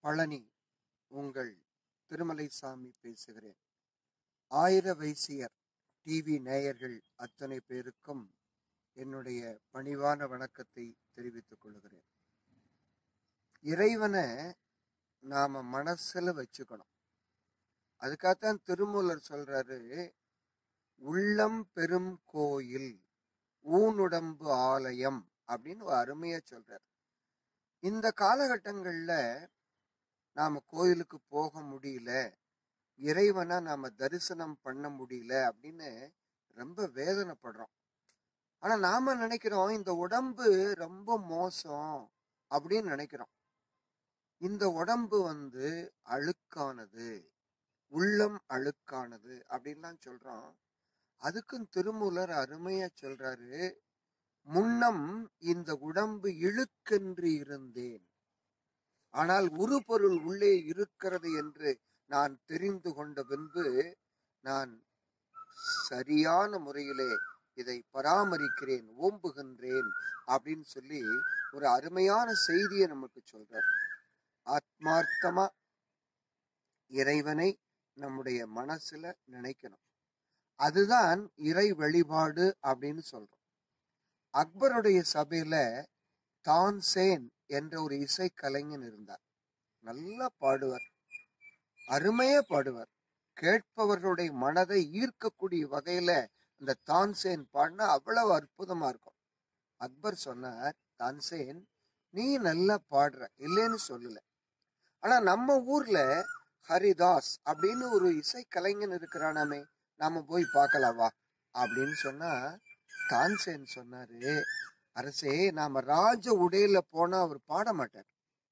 பழனி உங்கள் திருமலைசாமி பேசுகிறேன் ஆயிர வைசியர் டிவி நேயர்கள் அத்தனை பேருக்கும் என்னுடைய பணிவான வணக்கத்தை தெரிவித்துக் கொள்கிறேன் இறைவனை நாம மனசுல வச்சுக்கணும் அதுக்காகத்தான் திருமூலர் சொல்றாரு உள்ளம் பெரும் கோயில் ஊனுடம்பு ஆலயம் அப்படின்னு ஒரு அருமையா சொல்றாரு இந்த காலகட்டங்கள்ல நாம கோயிலுக்கு போக முடியல இறைவனை நாம தரிசனம் பண்ண முடியல அப்படின்னு ரொம்ப வேதனைப்படுறோம் ஆனா நாம நினைக்கிறோம் இந்த உடம்பு ரொம்ப மோசம் அப்படின்னு நினைக்கிறோம் இந்த உடம்பு வந்து அழுக்கானது உள்ளம் அழுக்கானது அப்படின்லாம் சொல்றோம் அதுக்கும் திருமூலர் அருமையா சொல்றாரு முன்னம் இந்த உடம்பு இழுக்கென்று இருந்தேன் ஆனால் உருபொருள் உள்ளே இருக்கிறது என்று நான் தெரிந்து கொண்ட பின்பு நான் சரியான முறையிலே இதை பராமரிக்கிறேன் ஓம்புகின்றேன் அப்படின்னு சொல்லி ஒரு அருமையான செய்தியை நமக்கு சொல்றார் ஆத்மார்த்தமா இறைவனை நம்முடைய மனசுல நினைக்கணும் அதுதான் இறை வழிபாடு அப்படின்னு சொல்றோம் அக்பருடைய சபையில தான்சேன் என்ற ஒரு இசை கலைஞன் இருந்தார் நல்லா பாடுவார் அருமையா பாடுவார் கேட்பவர்களுடைய மனதை ஈர்க்கக்கூடிய வகையில இந்த தான்சேன் பாடினா அவ்வளவு அற்புதமா இருக்கும் அக்பர் சொன்னார் தான்சேன் நீ நல்லா பாடுற இல்லைன்னு சொல்லல ஆனா நம்ம ஊர்ல ஹரிதாஸ் அப்படின்னு ஒரு இசை கலைஞன் இருக்கிறானாமே நாம போய் பார்க்கலாவா அப்படின்னு சொன்னா தான்சேன் சொன்னாரு அரசே நாம ராஜ உடையில போனா அவர் பாட மாட்டார்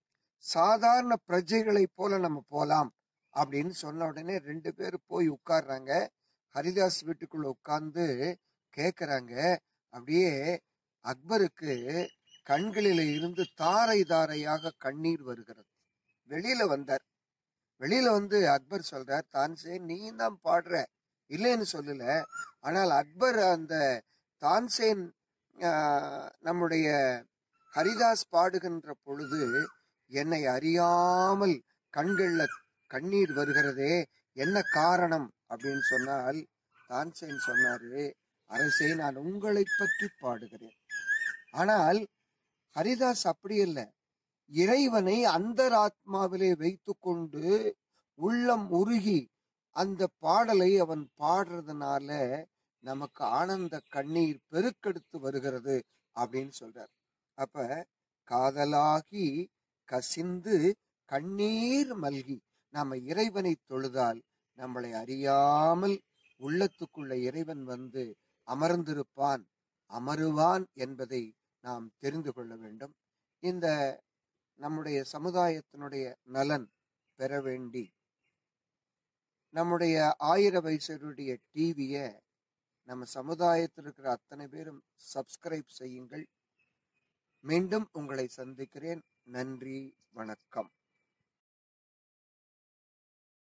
சாதாரண பிரஜைகளை போல நம்ம போலாம் அப்படின்னு சொன்ன உடனே ரெண்டு பேர் போய் உட்கார்றாங்க ஹரிதாஸ் வீட்டுக்குள்ள உட்கார்ந்து கேக்குறாங்க அப்படியே அக்பருக்கு கண்களில இருந்து தாரை தாரையாக கண்ணீர் வருகிறது வெளியில வந்தார் வெளியில வந்து அக்பர் சொல்றார் தான்சே நீ தான் பாடுற இல்லைன்னு சொல்லல ஆனால் அக்பர் அந்த தான்சேன் நம்முடைய ஹரிதாஸ் பாடுகின்ற பொழுது என்னை அறியாமல் கண்கள்ல கண்ணீர் வருகிறதே என்ன காரணம் அப்படின்னு சொன்னால் தான்சேன் சொன்னாரு அரசே நான் உங்களை பற்றி பாடுகிறேன் ஆனால் ஹரிதாஸ் அப்படி இல்லை இறைவனை அந்தராத்மாவிலே வைத்து கொண்டு உள்ளம் உருகி அந்த பாடலை அவன் பாடுறதுனால நமக்கு ஆனந்த கண்ணீர் பெருக்கெடுத்து வருகிறது அப்படின்னு சொல்றார் அப்ப காதலாகி கசிந்து கண்ணீர் மல்கி நாம இறைவனை தொழுதால் நம்மளை அறியாமல் உள்ளத்துக்குள்ள இறைவன் வந்து அமர்ந்திருப்பான் அமருவான் என்பதை நாம் தெரிந்து கொள்ள வேண்டும் இந்த நம்முடைய சமுதாயத்தினுடைய நலன் பெற வேண்டி நம்முடைய ஆயிர வயசருடைய டிவிய நம்ம சமுதாயத்தில் இருக்கிற அத்தனை பேரும் சப்ஸ்கிரைப் செய்யுங்கள் மீண்டும் உங்களை சந்திக்கிறேன் நன்றி வணக்கம்